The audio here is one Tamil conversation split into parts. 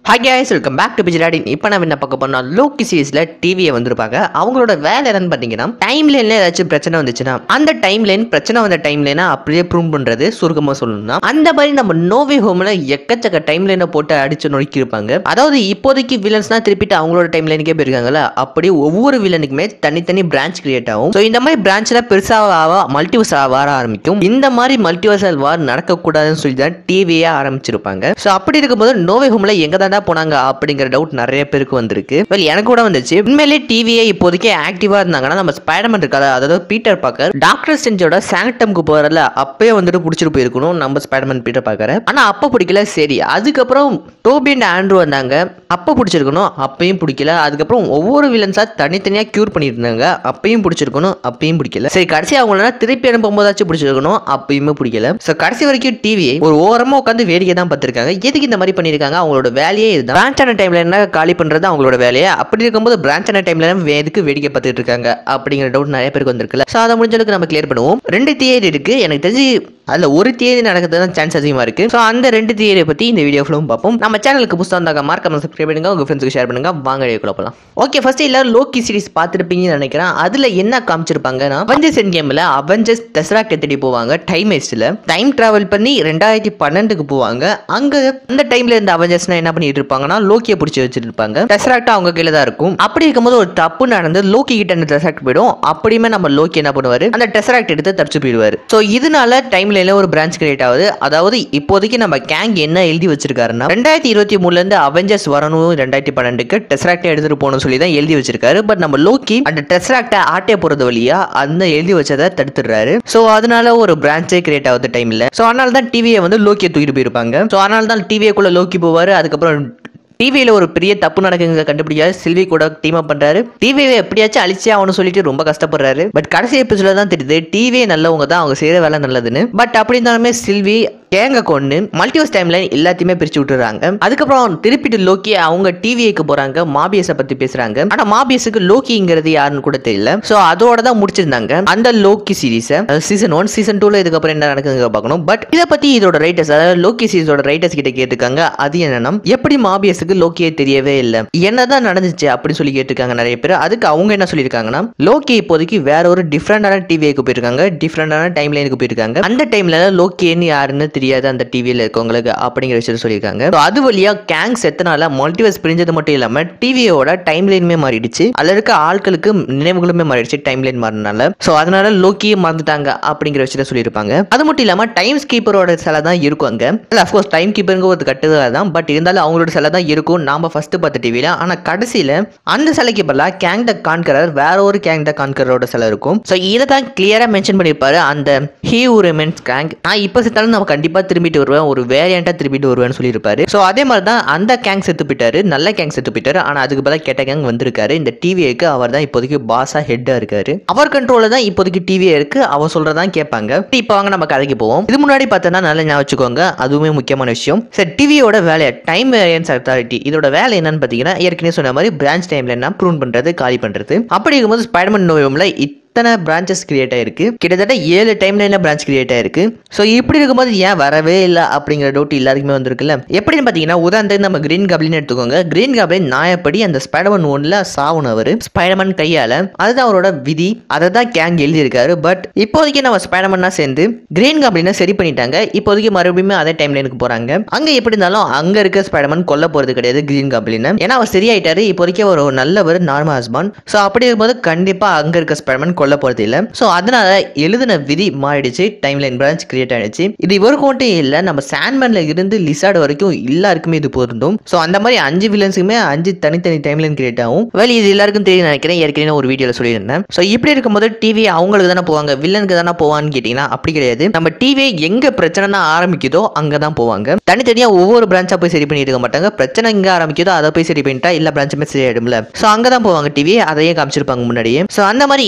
hi guys welcome back to பிஜிலாடின் இப்போ நம்ம என்ன பார்க்க போனால் லோக்கி சீரிஸில் டிவியை வந்திருப்பாங்க அவங்களோட வேலை என்னன்னு பார்த்தீங்கன்னா டைம் லைனில் ஏதாச்சும் பிரச்சனை வந்துச்சுன்னா அந்த டைம் லைன் பிரச்சனை வந்த டைம் லைனை அப்படியே ப்ரூவ் பண்ணுறது சுருக்கமாக சொல்லணும்னா அந்த மாதிரி நம்ம நோவே ஹோமில் எக்கச்சக்க டைம் லைனை போட்டு அடிச்சு நொறுக்கி இருப்பாங்க அதாவது இப்போதைக்கு வில்லன்ஸ்னா திருப்பிட்டு அவங்களோட டைம் லைனுக்கே போயிருக்காங்கல்ல அப்படியே ஒவ்வொரு வில்லனுக்குமே தனித்தனி பிரான்ச் கிரியேட் ஆகும் ஸோ இந்த மாதிரி பிரான்ச்சில் பெருசாக மல்டிவர்ஸ் வர ஆரம்பிக்கும் இந்த மாதிரி மல்டிவர்சல் வார் நடக்கக்கூடாதுன்னு சொல்லி தான் டிவியே ஆரம்பிச்சிருப்பாங்க ஸோ அப்படி இருக்கும்போது நோவே ஹோம்ல எங்க தாண்டா போனாங்க அப்படிங்கிற டவுட் நிறைய பேருக்கு வந்திருக்கு வெல் எனக்கு கூட வந்துச்சு உண்மையிலே டிவியே இப்போதைக்கு ஆக்டிவா இருந்தாங்கன்னா நம்ம ஸ்பைடர்மேன் இருக்காது அதாவது பீட்டர் பாக்கர் டாக்டர் செஞ்சோட சாங்டம்க்கு போறல அப்பயே வந்துட்டு பிடிச்சிட்டு போயிருக்கணும் நம்ம ஸ்பைடர்மேன் பீட்டர் பாக்கர் ஆனா அப்ப பிடிக்கல சரி அதுக்கப்புறம் டோபி அண்ட் ஆண்ட்ரூ வந்தாங்க அப்ப பிடிச்சிருக்கணும் அப்பயும் பிடிக்கல அதுக்கப்புறம் ஒவ்வொரு வில்லன்ஸா தனித்தனியா கியூர் பண்ணியிருந்தாங்க அப்பயும் பிடிச்சிருக்கணும் அப்பயும் பிடிக்கல சரி கடைசி அவங்கள திருப்பி அனுப்பும்போதாச்சும் பிடிச்சிருக்கணும் அப்பயுமே பிடிக்கல ஸோ கடைசி வரைக்கும் டிவி ஒரு ஓரமா உட்காந்து வேடிக்கை தான் பார்த்திருக்காங்க எதுக்கு இந்த மாதிரி பண்ணியிருக்காங்க அவங்களோட வேலையே இதுதான் பிரான்ச்சான டைம்ல என்ன காலி பண்றது அவங்களோட வேலையை அப்படி இருக்கும்போது பிரான்ச்சான டைம்ல எதுக்கு வேடிக்கை பார்த்துட்டு இருக்காங்க அப்படிங்கிற டவுட் நிறைய பேருக்கு வந்திருக்குல்ல ஸோ அதை முடிஞ்ச அளவுக்கு நம்ம கிளியர் பண்ணுவோம் ரெண்டு தியரி இருக்கு எனக்கு தெரிஞ்சு அதுல ஒரு தியரி நடக்கிறது சான்ஸ் அதிகமா இருக்கு ஸோ அந்த ரெண்டு தியரியை பத்தி இந்த வீடியோ ஃபுல்லும் பார்ப்போம் நம்ம சேனலுக்கு புதுசாக வந்தாங்க மார்க்க சப்ஸ்கிரைப் பண்ணுங்க உங்க ஃப்ரெண்ட்ஸ்க்கு ஷேர் பண்ணுங்க வாங்க வீடியோக்குள்ள போலாம் ஓகே ஃபர்ஸ்ட் எல்லாரும் லோக்கி சீரிஸ் பார்த்துருப்பீங்கன்னு நினைக்கிறேன் அதுல என்ன காமிச்சிருப்பாங்கன்னா அவெஞ்சர்ஸ் என் கேம்ல அவெஞ்சர்ஸ் தசரா கெத்தடி போவாங்க டைம் வேஸ்ட்ல டைம் டிராவல் பண்ணி ரெண்டாயிரத்தி பன்னெண்டுக்கு போவாங்க அங்க அந்த டைம்ல இருந்த அவெஞ்சர்ஸ்னா என்ன பண்ணிட்டு இருப்பாங்கன்னா லோக்கியை பிடிச்சி வச்சிட்டு இருப்பாங்க டெசராக்ட் அவங்க கீழே தான் இருக்கும் அப்படி இருக்கும்போது ஒரு தப்பு நடந்து லோக்கி கிட்ட அந்த டெசராக்ட் போயிடும் அப்படியுமே நம்ம லோக்கி என்ன பண்ணுவாரு அந்த டெசராக்ட் எடுத்து தப்பிச்சு போயிடுவாரு ஸோ இதனால டைம் லைன்ல ஒரு பிரான்ச் கிரியேட் ஆகுது அதாவது இப்போதைக்கு நம்ம கேங் என்ன எழுதி வச்சிருக்காருன்னா ரெண்டாயிரத்தி இருபத்தி மூணுல இருந்து அவெஞ்சர்ஸ் வரணும் ரெண்டாயிரத்தி பன்னெண்டுக்கு டெசராக்டை எடுத்துட்டு போகணும்னு சொல்லி தான் எழுதி வச்சிருக்காரு பட் நம்ம லோக்கி அந்த டெசராக்டை ஆட்டே போறது வழியா அந்த எழுதி வச்சதை தடுத்துடுறாரு ஸோ அதனால ஒரு பிரான்ச்சே கிரியேட் ஆகுது டைம்ல ஸோ அதனால தான் டிவியை வந்து லோக்கியை தூக்கிட்டு போயிருப்பாங்க ஸோ அதனால தான் டிவிக்குள்ள லோக்கி போவாரு அதுக்கப்புறம் டிவியில் ஒரு பெரிய தப்பு நடக்குங்க கண்டுபிடிக்காது சில்வி கூட டீம் அப் பண்றாரு டிவியை எப்படியாச்சும் அழிச்சே ஆகணும்னு சொல்லிட்டு ரொம்ப கஷ்டப்படுறாரு பட் கடைசி எபிசோட தான் தெரியுது டிவியே நல்லவங்க தான் அவங்க செய்யற வேலை நல்லதுன்னு பட் அப்படி இருந்தாலுமே சில்வி கேங்க கொண்டு மல்டிவர்ஸ் டைம்ல எல்லாத்தையுமே பிரிச்சு விட்டுறாங்க அதுக்கப்புறம் திருப்பிட்டு லோக்கி அவங்க டிவிக்கு போறாங்க மாபியஸை பத்தி பேசுறாங்க ஆனா மாபியஸுக்கு லோக்கிங்கிறது யாருன்னு கூட தெரியல சோ அதோட தான் முடிச்சிருந்தாங்க அந்த Loki series season one season டூல இதுக்கப்புறம் என்ன நடக்குதுங்க பார்க்கணும் பட் இதை பத்தி இதோட ரைட்டர்ஸ் அதாவது லோக்கி சீரிஸோட ரைட்டர்ஸ் கிட்ட கேட்டிருக்காங்க அது என்னன்னா எப்படி மாபியஸுக்கு லோக்கியே தெரியவே இல்லை என்னதான் நடந்துச்சு அப்படின்னு சொல்லி கேட்டிருக்காங்க நிறைய பேர் அதுக்கு அவங்க என்ன சொல்லியிருக்காங்கன்னா லோக்கி இப்போதைக்கு வேற ஒரு டிஃப்ரெண்டான டிவிக்கு போயிருக்காங்க டிஃப்ரெண்டான டைம் லைனுக்கு போயிருக்காங்க அந்த டைம்ல லோக்கின்னு யாருன்னு தெரியாது அந்த டிவியில் இருக்கவங்களுக்கு அப்படிங்கிற விஷயத்த சொல்லியிருக்காங்க So, அது வழியா கேங் செத்தனால மல்டிவர்ஸ் பிரிஞ்சது மட்டும் இல்லாம டிவியோட டைம் லைனுமே மாறிடுச்சு அதுல இருக்க ஆட்களுக்கு நினைவுகளுமே மாறிடுச்சு டைம் லைன் மாறினால ஸோ அதனால லோக்கியே மறந்துட்டாங்க அப்படிங்கிற விஷயத்த சொல்லியிருப்பாங்க அது மட்டும் இல்லாம டைம் கீப்பரோட சிலை தான் இருக்கும் அங்க இல்ல அஃப்கோர்ஸ் டைம் கீப்பருங்க ஒரு கட்டுதல் தான் பட் இருந்தாலும் அவங்களோட சிலை தான் இருக்கும் நாம ஃபர்ஸ்ட் பார்த்த டிவியில ஆனா கடைசியில அந்த சிலைக்கு பதிலாக கேங் த கான்கரர் வேற ஒரு கேங் த கான்கரோட சிலை இருக்கும் ஸோ இதை தான் கிளியரா மென்ஷன் பண்ணியிருப்பாரு அந்த ஹீ ரெமென்ஸ் கேங் நான் இப்போ செத்தாலும் நம்ம கண்டிப்பா திரும்பிட்டு வருவேன் ஒரு வேரியண்டா திரும்பிட்டு வருவேன்னு சொல்லியிருப்பாரு ஸோ அதே மாதிரி தான் அந்த கேங் செத்து போயிட்டாரு நல்ல கேங் செத்து போயிட்டாரு ஆனா அதுக்கு பதிலாக கெட்ட கேங் வந்திருக்காரு இந்த டிவிக்கு அவர் தான் இப்போதைக்கு பாஸா ஹெட்டா இருக்காரு அவர் கண்ட்ரோல தான் இப்போதைக்கு டிவியே இருக்கு அவர் சொல்றதான் கேட்பாங்க இப்போ வாங்க நம்ம கதைக்கு போவோம் இது முன்னாடி பார்த்தோன்னா நல்லா ஞாபகம் வச்சுக்கோங்க அதுவுமே முக்கியமான விஷயம் சரி டிவியோட வேலை டைம் வேரியன்ஸ் அத்தாரிட்டி இதோட வேலை என்னன்னு பார்த்தீங்கன்னா ஏற்கனவே சொன்ன மாதிரி பிரான்ச் டைம்ல என்ன ப்ரூன் பண்றது காலி பண்றது அப்படி இருக்கும்போது ஸ்பைடர்மேன் நோயம்ல இத்தனை பிரான்ச்சஸ் கிரியேட் ஆயிருக்கு கிட்டத்தட்ட ஏழு டைம் லைன்ல பிரான்ச் கிரியேட் ஆயிருக்கு ஸோ இப்படி இருக்கும்போது ஏன் வரவே இல்லை அப்படிங்கிற டவுட் எல்லாருக்குமே வந்திருக்குல்ல எப்படின்னு பார்த்தீங்கன்னா உதாரணத்துக்கு நம்ம கிரீன் காப்ளின் எடுத்துக்கோங்க கிரீன் காப்ளின் நாயப்படி அந்த ஸ்பைடர்மேன் ஒன்ல சாவணும் அவர் ஸ்பைடர்மேன் கையால அதுதான் அவரோட விதி அதை தான் கேங் எழுதியிருக்காரு பட் இப்போதைக்கு நம்ம ஸ்பைடர்மேனா சேர்ந்து கிரீன் காப்ளினை சரி பண்ணிட்டாங்க இப்போதைக்கு மறுபடியும் அதே டைம் லைனுக்கு போறாங்க அங்க எப்படி இருந்தாலும் அங்க இருக்க ஸ்பைடர்மேன் கொல்ல போறது கிடையாது கிரீன் காப்ளினை ஏன்னா அவர் சரியாயிட்டாரு இப்போதைக்கு அவர் ஒரு நல்லவர் நார்மல் ஹஸ்பான் ஸோ அப்படி இருக்கும்போது கண்டிப்பா அங்க இருக்க ஸ்பைடர்மேன் கொல்ல போறது இல்லை ஸோ அதனால எழுதின விதி மாறிடுச்சு டைம் லைன் பிரான்ச் கிரியேட் ஆயிடுச்சு இது இவருக்கு மட்டும் இல்லை நம்ம சாண்ட்மேன்ல இருந்து லிசார்டு வரைக்கும் எல்லாருக்குமே இது பொருந்தும் ஸோ அந்த மாதிரி அஞ்சு வில்லன்ஸுக்குமே அஞ்சு தனித்தனி டைம் லைன் கிரியேட் ஆகும் வேலை இது எல்லாருக்கும் தெரியும் நினைக்கிறேன் ஏற்கனவே ஒரு வீடியோல சொல்லியிருந்தேன் ஸோ இப்படி இருக்கும்போது டிவி அவங்களுக்கு தானே போவாங்க வில்லனுக்கு தானே போவான்னு கேட்டிங்கன்னா அப்படி கிடையாது நம்ம டிவி எங்க பிரச்சனைனா ஆரம்பிக்குதோ அங்கே தான் போவாங்க தனித்தனியா ஒவ்வொரு பிரான்ச்சா போய் சரி பண்ணிட்டு இருக்க மாட்டாங்க பிரச்சனை எங்க ஆரம்பிக்குதோ அதை போய் சரி பண்ணிட்டா எல்லா பிரான்ச்சுமே சரியாயிடும்ல ஸோ அங்கே தான் போவாங்க டிவி அதையே காமிச்சிருப்பாங்க முன்னாடியே ஸோ அந்த மாதிரி இந்த பிரச்சனை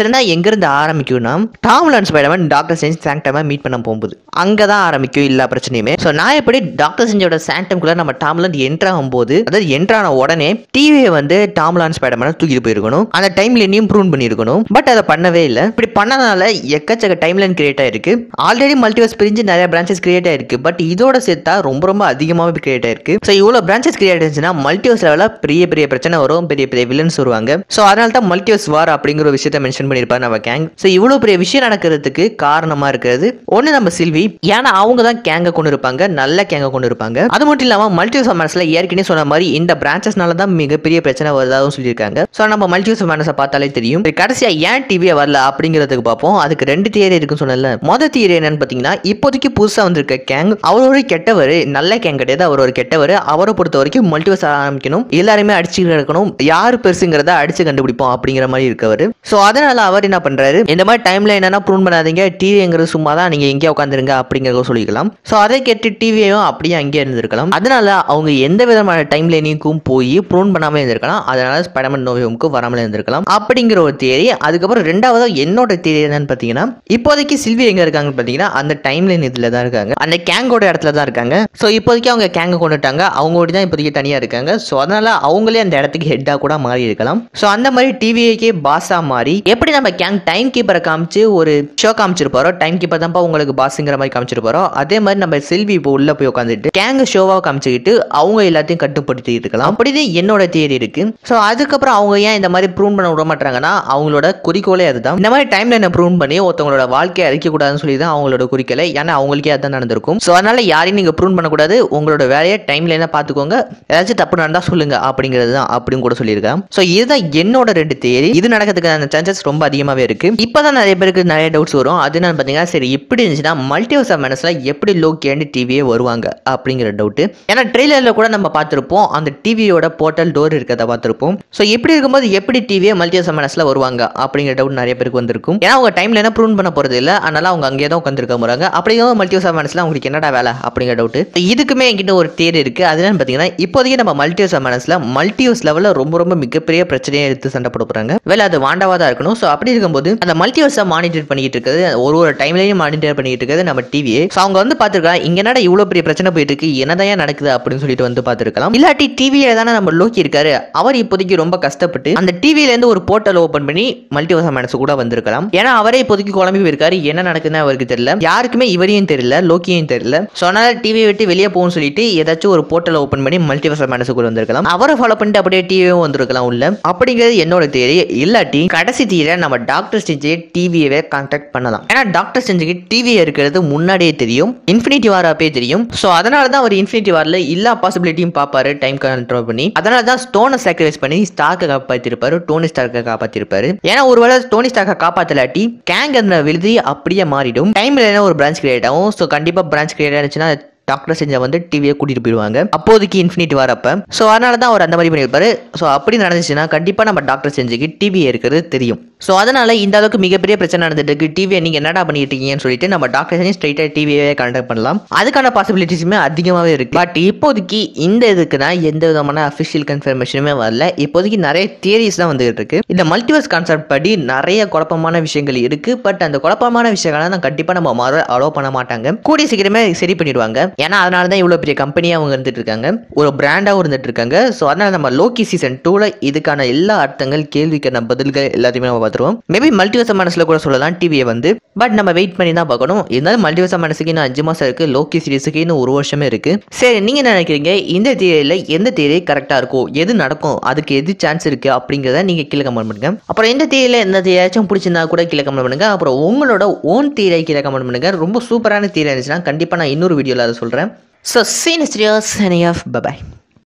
பிரச்சனை எங்கிருந்து ஆரம்பிக்கும்னா டாம்லான் ஸ்பைடர்மேன் டாக்டர் செஞ்சு சாங்டமா மீட் பண்ண போகும்போது அங்கே தான் ஆரம்பிக்கும் எல்லா பிரச்சனையுமே ஸோ நான் எப்படி டாக்டர் செஞ்சோட சாங்டம்குள்ள நம்ம டாம்லான் என்ட்ரு ஆகும்போது அதாவது என்ட்ரு ஆன உடனே டிவியை வந்து டாம்லான் ஸ்பைடர்மேனை தூக்கிட்டு போயிருக்கணும் அந்த டைம் லைனையும் ப்ரூவ் பண்ணியிருக்கணும் பட் அதை பண்ணவே இல்லை இப்படி பண்ணனால எக்கச்சக்க டைம் லைன் கிரியேட் ஆயிருக்கு ஆல்ரெடி மல்டிவர்ஸ் பிரிஞ்சு நிறைய பிரான்ச்சஸ் கிரியேட் ஆயிருக்கு பட் இதோட சேர்த்தா ரொம்ப ரொம்ப அதிகமாகவே கிரியேட் ஆயிருக்கு ஸோ இவ்வளோ பிரான்ச்சஸ் கிரியேட் ஆயிருச்சுன்னா மல்டிவர்ஸ் லெவலில் பெரிய பெரிய பிரச்சனை வரும் பெரிய பெரிய வில்லன்ஸ் வருவாங்க ஸோ அதனால தான் மல்டிவர்ஸ் வார் அப்படிங்கிற ஒரு விஷயத்த மென்ஷன் பண்ணியிருப்பாரு நம்ம கேங் ஸோ இவ்வளோ பெரிய விஷயம் நடக்கிறதுக்கு காரணமாக இருக்கிறது ஒன்று நம்ம சில்வி ஏன்னா அவங்க தான் கேங்கை கொண்டு இருப்பாங்க நல்ல கேங்கை கொண்டு இருப்பாங்க அது மட்டும் இல்லாமல் மல்டிவர்ஸ் மேனஸில் ஏற்கனவே சொன்ன மாதிரி இந்த பிரான்ச்சஸ்னால தான் மிகப்பெரிய பிரச்சனை வருதாகவும் சொல்லியிருக்காங்க ஸோ நம்ம மல்டிவர்ஸ் மேனஸை பார்த்தாலே தெரியும் சரி, கடைசியா ஏன் டிவியை வரல அப்படிங்கிறதுக்கு பார்ப்போம் அதுக்கு ரெண்டு தியரி இருக்குன்னு சொன்னல மொதல் தியரி என்னன்னு பார்த்தீங்கன்னா இப்போதைக்கு புதுசாக வந்திருக்க கேங் அவர் ஒரு கெட்டவர் நல்ல கேங் கிடையாது அவர் ஒரு கெட்டவர் அவரை பொறுத்த வரைக்கும் மல்டிவர்ஸ் ஆரம்பிக்கணும் எல்லாருமே அடிச்சு கிடக்கணும் யார் பெருசுங்கிறத அடிச்சு கண்டுபிடிப்போம் அப்படிங்கிற மாதிரி இருக்கவர் ஸோ அதனால அவர் என்ன பண்றாரு இந்த மாதிரி டைம்ல என்னன்னா ப்ரூவ் பண்ணாதீங்க டிவிங்கிறது சும்மா தான் நீங்க எங்கேயே உட்காந்துருங்க அப்படிங்கிறத சொல்லிக்கலாம் ஸோ அதை கேட்டு டிவியையும் அப்படியே அங்கேயே இருந்திருக்கலாம் அதனால அவங்க எந்த விதமான டைம் லைனிங்கும் போய் ப்ரூவ் பண்ணாமல் இருந்திருக்கலாம் அதனால ஸ்பைடர்மேன் நோவியமுக்கு வராமல் இருந்திருக்கலாம் அப்படிங்கிற ஒரு தியரி அதுக்கப்புறம் ரெண்டாவது என்னோட தியரி என்னன்னு பார்த்தீங்கன்னா இப்போதைக்கு சில்வி எங்க இருக்காங்கன்னு பார்த்தீங்கன்னா அந்த டைம் லைன் இதில் தான் இருக்காங்க அந்த கேங்கோட இடத்துல தான் இருக்காங்க ஸோ இப்போதைக்கு அவங்க கேங்கை கொண்டுட்டாங்க அவங்களோட தான் இப்போதைக்கு தனியாக இருக்காங்க ஸோ அதனால அவங்களே அந்த இடத்துக்கு ஹெட்டாக கூட மாறி இருக்கலாம் ஸோ அந்த மாதிரி டிவிஏக்கே பாஸாக மாறி எப்படி நம்ம கேங் டைம் கீப்பரை காமிச்சு ஒரு ஷோ காமிச்சிருப்பாரோ டைம் கீப்பர் தான்ப்பா உங்களுக்கு பாஸுங்கிற மாதிரி காமிச்சிருப்பாரோ அதே மாதிரி நம்ம செல்வி இப்போ உள்ள போய் உட்காந்துட்டு கேங் ஷோவாக காமிச்சுக்கிட்டு அவங்க எல்லாத்தையும் கட்டுப்படுத்திட்டு இருக்கலாம் அப்படின்னு என்னோட தியரி இருக்கு ஸோ அதுக்கப்புறம் அவங்க ஏன் இந்த மாதிரி ப்ரூவ் பண்ண விட மாட்டாங்கன்னா அவங்களோட குறிக்கோளே அதுதான் இந்த மாதிரி டைம் லைனை ப்ரூவ் பண்ணி ஒருத்தவங்களோட வாழ்க்கையை அழிக்க கூடாதுன்னு சொல்லி தான் அவங்களோட குறிக்கோளை ஏன்னா அவங்களுக்கே அதான் நடந்திருக்கும் ஸோ அதனால யாரையும் நீங்க ப்ரூவ் பண்ணக்கூடாது உங்களோட வேலையை டைம் லைனை பார்த்துக்கோங்க ஏதாச்சும் தப்பு நடந்தா சொல்லுங்க அப்படிங்கிறது தான் அப்படின்னு கூட சொல்லியிருக்கேன் ஸோ இதுதான் என்னோட ரெண்டு தேதி இது நடக்கிறதுக்கான சான்சஸ் ரொம்ப அதிகமாகவே இருக்கு இப்போதான் நிறைய பேருக்கு நிறைய டவுட்ஸ் வரும் அது என்னன்னு பார்த்தீங்கன்னா சரி இப்படி இருந்துச்சுன்னா மல்டிவர்ஸ் ஆஃப் மனசில் எப்படி லோக்கியாண்டு டிவியே வருவாங்க அப்படிங்கிற டவுட் ஏன்னா ட்ரெய்லரில் கூட நம்ம பார்த்துருப்போம் அந்த டிவியோட போர்ட்டல் டோர் இருக்கிறத பார்த்துருப்போம் ஸோ இப்படி இருக்கும்போது எப்படி டிவியே மல்டிவர்ஸ் ஆஃப் மனசில் வருவாங்க அப்படிங்கிற டவுட் நிறைய பேருக்கு வந்திருக்கும் ஏன்னா அவங்க டைம்ல என்ன ப்ரூவ் பண்ண போறது இல்லை அதனால அவங்க அங்கேயே தான் உட்காந்துருக்க போறாங்க அப்படிங்கும் மல்டிவர்ஸ் ஆஃப் மனசில் அவங்களுக்கு என்னடா வேலை அப்படிங்கிற டவுட் இதுக்குமே என்கிட்ட ஒரு தேர் இருக்கு அது என்னன்னு பார்த்தீங்கன்னா இப்போதைக்கு நம்ம மல்டிவர்ஸ் ஆஃப் மனசில் மல்டிவர்ஸ் லெவலில் ரொம்ப ரொம்ப மிகப்பெரிய பிரச்சனையை எடுத்து சண்டை போட போறாங்க வேலை அது வாண்டாவா தான் இருக்கணும் ஸோ அப்படி இருக்கும்போது அந்த மல்டிவர்ஸை மானிட்டர் பண்ணிட்டு இருக்கிறது ஒரு ஒரு டைம்லையும் மானிட்டர் பண்ணிட்டு இருக்கிறது நம்ம டிவியே ஸோ அவங்க வந்து பார்த்துருக்கலாம் இங்க என்னடா இவ்வளோ பெரிய பிரச்சனை போயிட்டு இருக்கு என்னதான் ஏன் நடக்குது அப்படின்னு சொல்லிட்டு வந்து பார்த்துருக்கலாம் இல்லாட்டி டிவியில தானே நம்ம லோக்கி இருக்காரு அவர் இப்போதைக்கு ரொம்ப கஷ்டப்பட்டு அந்த டிவில இருந்து ஒரு போர்ட்டல் ஓப்பன் பண்ணி மல்டிவர்ஸ் மனசு கூட வந்திருக்கலாம் ஏன்னா அவரே இப்போதைக்கு குழம்பி போயிருக்காரு என்ன நடக்குதுன்னு அவருக்கு தெரியல யாருக்குமே இவரையும் தெரியல லோக்கியும் தெரியல ஸோ அதனால டிவியை விட்டு வெளியே போகும்னு சொல்லிட்டு ஏதாச்சும் ஒரு போர்ட்டல் ஓப்பன் பண்ணி மல்டிவர்ஸ் மனசு கூட வந்திருக்கலாம் அவரை ஃபாலோ பண்ணிட்டு அப்படியே டிவியும் வந்திருக்கலாம் உள்ள அப்படிங்கிறது என்னோட தேரி இல்லாட்டி கடைசி தீர நம்ம டாக்டர் ஸ்டேஜே டிவியவே கான்டாக்ட் பண்ணலாம் ஏன்னா டாக்டர் ஸ்டேஜுக்கு டிவி இருக்கிறது முன்னாடியே தெரியும் இன்ஃபினிட்டி வார் அப்பே தெரியும் ஸோ அதனால தான் அவர் இன்ஃபினிட்டி வாரில் எல்லா பாசிபிலிட்டியும் பார்ப்பாரு டைம் கண்ட்ரோல் பண்ணி அதனால தான் ஸ்டோனை சாக்ரிஃபைஸ் பண்ணி ஸ்டார்க்கை காப்பாற்றிருப்பாரு டோனி ஸ்டார்க்கை காப்பாற்றிருப்பாரு ஏன்னா ஒருவேளை டோனி ஸ்டார்க்கை காப்பாற்றலாட்டி கேங் அந்த விழுதி அப்படியே மாறிடும் டைம்ல ஒரு பிரான்ச் கிரியேட் ஆகும் ஸோ கண்டிப்பாக பிரான்ச் கிரியேட் ஆச்சுன்னா டாக்டர் செஞ்சா வந்து டிவியை கூட்டிட்டு போயிடுவாங்க அப்போதைக்கு இன்ஃபினிட்டி வரப்ப ஸோ அதனால தான் அவர் அந்த மாதிரி பண்ணியிருப்பாரு ஸோ அப்படி நடந்துச்சுன்னா கண்டிப்பாக நம்ம டாக்டர் செஞ்சுக்கு டிவி இருக்கிறது தெரியும் ஸோ அதனால இந்த அளவுக்கு மிகப்பெரிய பிரச்சனை நடந்துட்டு இருக்கு டிவியை நீங்க என்னடா பண்ணிட்டு இருக்கீங்கன்னு சொல்லிட்டு நம்ம டாக்டர் செஞ்சு ஸ்ட்ரைட்டாக டிவியே கான்டாக்ட் பண்ணலாம் அதுக்கான பாசிபிலிட்டிஸுமே அதிகமாகவே இருக்கு பட் இப்போதைக்கு இந்த இதுக்கு தான் எந்த விதமான அஃபிஷியல் கன்ஃபர்மேஷனுமே வரல இப்போதைக்கு நிறைய தியரிஸ் தான் வந்துகிட்டு இருக்கு இந்த மல்டிவர்ஸ் கான்செப்ட் படி நிறைய குழப்பமான விஷயங்கள் இருக்கு பட் அந்த குழப்பமான விஷயங்களை தான் கண்டிப்பாக நம்ம மாற அலோவ் பண்ண மாட்டாங்க கூடிய சீக்கிரமே சரி பண்ணிடுவாங்க ஏன்னா அதனால தான் இவ்வளோ பெரிய கம்பெனியாக அவங்க இருந்துட்டு இருக்காங்க ஒரு பிராண்டாகவும் இருந்துட்டு இருக்காங்க ஸோ அதனால நம்ம லோக்கி சீசன் டூவில் இதுக்கான எல்லா அர்த்தங்கள் கேள்விக்கான பதில்கள் எல்லாத்தையுமே நம்ம பார்த்துருவோம் மேபி மல்டிவர்ஸ் மனசில் கூட சொல்லலாம் டிவியை வந்து பட் நம்ம வெயிட் பண்ணி தான் பார்க்கணும் இருந்தாலும் மல்டிவர்ஸ் மனசுக்கு இன்னும் அஞ்சு மாதம் இருக்குது லோக்கி சீரிஸுக்கு இன்னும் ஒரு வருஷமே இருக்குது சரி நீங்கள் என்ன நினைக்கிறீங்க இந்த தியரியில் எந்த தியரி கரெக்டாக இருக்கும் எது நடக்கும் அதுக்கு எது சான்ஸ் இருக்குது அப்படிங்கிறத நீங்கள் கீழே கமெண்ட் பண்ணுங்க அப்புறம் இந்த தியரியில் எந்த தியராச்சும் பிடிச்சிருந்தா கூட கீழே கமெண்ட் பண்ணுங்க அப்புறம் உங்களோட ஓன் தியரை கீழே கமெண்ட் பண்ணுங்க ரொம்ப சூப்பரான தியரி இருந்துச்சுன்னா கண்டிப்பாக நான் இன்னொரு வீடியோவில் அதை சொல்கிறேன் ஸோ சீன் ஸ்டியோஸ் ஆஃப் பபாய்